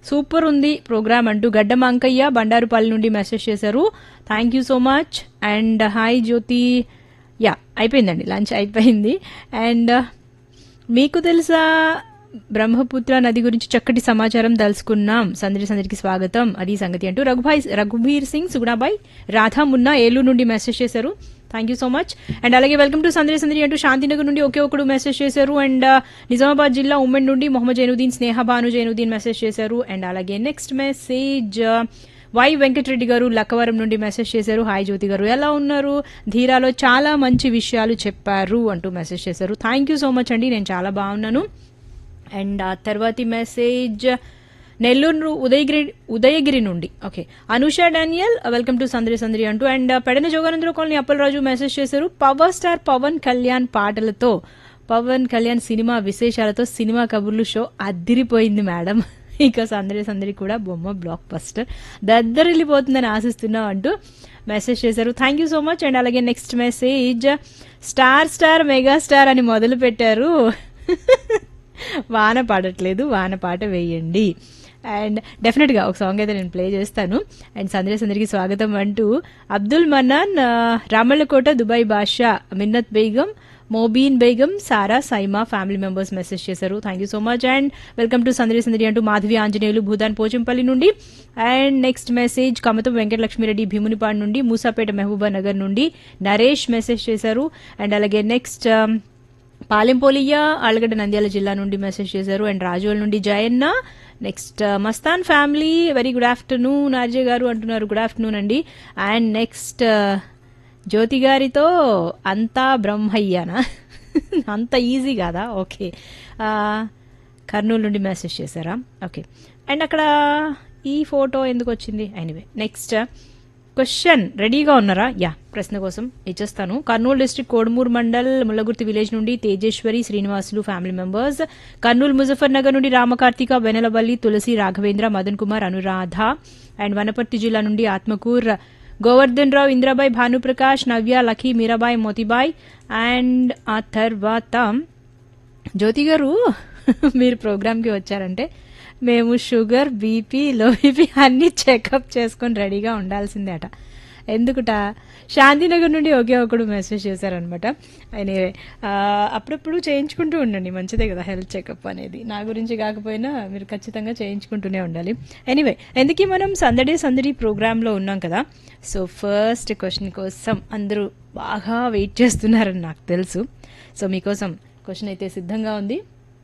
super ఉంది programme అంటూ గడ్డం అంకయ్య బండారుపల్లి నుండి మెసేజ్ చేశారు thank you so much and hi Jyothi yeah అయిపోయిందండి లంచ్ అయిపోయింది అండ్ మీకు తెలుసా బ్రహ్మపుత్ర నది గురించి చక్కటి సమాచారం తెలుసుకున్నాం సందడి సందడికి స్వాగతం అది సంగతి అంటూ రఘుభాయ్ రఘుబీర్ సింగ్ సుగుణాబాయ్ రాధా మున్నా ఏలూరు నుండి మెసేజ్ చేశారు thank you so much and అలాగే వెల్కమ్ టు సందడి సందడి అంటూ శాంతినగర్ నుండి ఒకే ఒకడు మెసేజ్ చేశారు అండ్ నిజామాబాద్ జిల్లా ఉమ్మడి నుండి మొహమ్మద్ జైనుద్దీన్ స్నేహ భాను జైనుద్దీన్ మెసేజ్ చేశారు అండ్ అలాగే next message Y Venkatareddy garu Lakkavaram నుండి మెసేజ్ చేశారు హాయ్ జ్యోతి గారు ఎలా ఉన్నారు ధీరాలో చాలా మంచి విషయాలు చెప్పారు అంటూ మెసేజ్ చేశారు థ్యాంక్ యూ సో మచ్ అండి నేను చాలా బాగున్నాను అండ్ ఆ తర్వాతి మెసేజ్ నెల్లూరు ఉదయగిరి ఉదయగిరి నుండి okay Anusha Daniel welcome to Sandadi Sandadi అంటూ and Pedana Joganandra colony Appalaraju message చేశారు పవర్ స్టార్ పవన్ కళ్యాణ్ పాటలతో పవన్ కళ్యాణ్ సినిమా విశేషాలతో సినిమా కబుర్లు షో అద్దిరిపోయింది మేడం ఇక సందడి సందడి కూడా బొమ్మ బ్లాక్ బస్టర్ దద్దరిల్లిపోతుందని ఆశిస్తున్నాం అంటూ మెసేజ్ చేశారు thank you so much and అలాగే next message star star mega star అని మొదలు పెట్టారు వాన పాడట్లేదు వాన పాట వేయండి అండ్ డెఫినెట్గా ఒక సాంగ్ అయితే నేను ప్లే చేస్తాను అండ్ సందడి సందరికి స్వాగతం అంటూ అబ్దుల్ మన్నాన్ ఆ, Ramallakota Dubai Basha Minnat Begum Mobeen Begum Sara Saima family members message చేశారు thank you so much and welcome to Sandadi Sandadi అంటూ మాధవి ఆంజనేయులు భూదాన్ పోచంపల్లి నుండి and next message Kamatham Venkatalakshmireddy Bheemunipadu నుండి మూసాపేట మహబూబా నగర్ నుండి నరేష్ మెసేజ్ చేశారు అండ్ అలాగే నెక్స్ట్ పాలెంపోలియ ఆలగడ్డ నంద్యాల జిల్లా నుండి మెసేజ్ చేశారు అండ్ రాజోల్ నుండి Jayanna next Mastan family very good afternoon RJ garu అంటున్నారు గుడ్ ఆఫ్టర్నూన్ అండి అండ్ నెక్స్ట్ జ్యోతి గారితో అంతా బ్రహ్మయ్యానా అంత ఈజీ కాదా ఓకే ఆ, కర్నూలు నుండి మెసేజ్ చేశారా ఓకే అండ్ అక్కడ ఈ ఫోటో ఎందుకు వచ్చింది ఎనీవే నెక్స్ట్ క్వశ్చన్ రెడీగా ఉన్నారా యా ప్రశ్న కోసం ఇచ్చేస్తాను కర్నూలు డిస్ట్రిక్ట్ కోడుమూరు మండల్ ముల్లగుర్తి విలేజ్ నుండి తేజేశ్వరి శ్రీనివాసులు ఫ్యామిలీ మెంబర్స్ కర్నూలు ముజఫర్ నగర్ నుండి రామకార్తిక వెనలబల్లి తులసి రాఘవేంద్ర మదన్ కుమార్ అనురాధ అండ్ వనపర్తి జిల్లా నుండి ఆత్మకూర్ గోవర్ధన్ రావు ఇంద్రాబాయ్ భానుప్రకాష్ నవ్య లఖీ మీరాబాయ్ మోతిబాయ్ అండ్ ఆ తర్వాత జ్యోతి గారు మీరు ప్రోగ్రామ్కి వచ్చారంటే మేము షుగర్ బీపీ లో బీపీ అన్ని చెకప్ చేసుకొని రెడీగా ఉండాల్సిందే అట ఎందుకుట శాంతినగర్ నుండి ఒకే ఒకడు మెసేజ్ చేశారనమాట ఆయన అప్పుడప్పుడు చేయించుకుంటూ ఉండండి మంచిదే కదా హెల్త్ చెకప్ అనేది నా గురించి కాకపోయినా మీరు ఖచ్చితంగా చేయించుకుంటూనే ఉండాలి ఎనీవే ఎందుకీ మనం సందడే సందడి ప్రోగ్రాంలో ఉన్నాం కదా సో ఫస్ట్ క్వశ్చన్ కోసం అందరూ బాగా వెయిట్ చేస్తున్నారని నాకు తెలుసు సో మీకోసం క్వశ్చన్ అయితే సిద్ధంగా ఉంది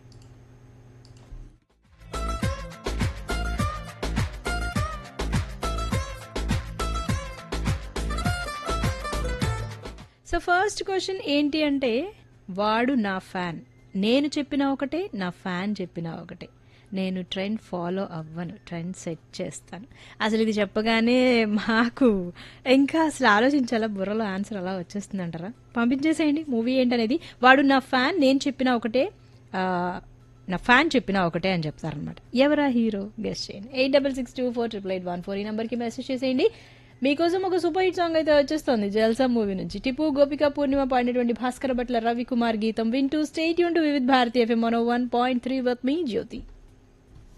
సో ఫస్ట్ క్వశ్చన్ ఏంటి అంటే వాడు నా ఫ్యాన్ నేను చెప్పిన ఒకటే నా ఫ్యాన్ చెప్పిన ఒకటే నేను ట్రెండ్ ఫాలో అవ్వను ట్రెండ్ సెట్ చేస్తాను అసలు ఇది చెప్పగానే మాకు ఇంకా అసలు ఆలోచించాలా బుర్రలో ఆన్సర్ అలా వచ్చేస్తుంది అంటారా పంపించేసేయండి మూవీ ఏంటనేది వాడు నా ఫ్యాన్ నేను చెప్పిన ఒకటే ఆ, నా ఫ్యాన్ చెప్పిన ఒకటే అని చెప్తారనమాట ఎవరా హీరో గెస్ట్ చేయండి eight double six two four triple eight one four ఈ నెంబర్కి మెసేజ్ చేసేయండి మీకోసం ఒక సూపర్ హిట్ సాంగ్ అయితే వచ్చేస్తుంది జల్సా మూవీ నుంచి టిపు గోపిక పూర్ణిమ పాడినటువంటి భాస్కర భట్ల రవికుమార్ గీతం వింటూ స్టేట్ యూన్ to Vividh Bharati FM one one point three with me Jyothi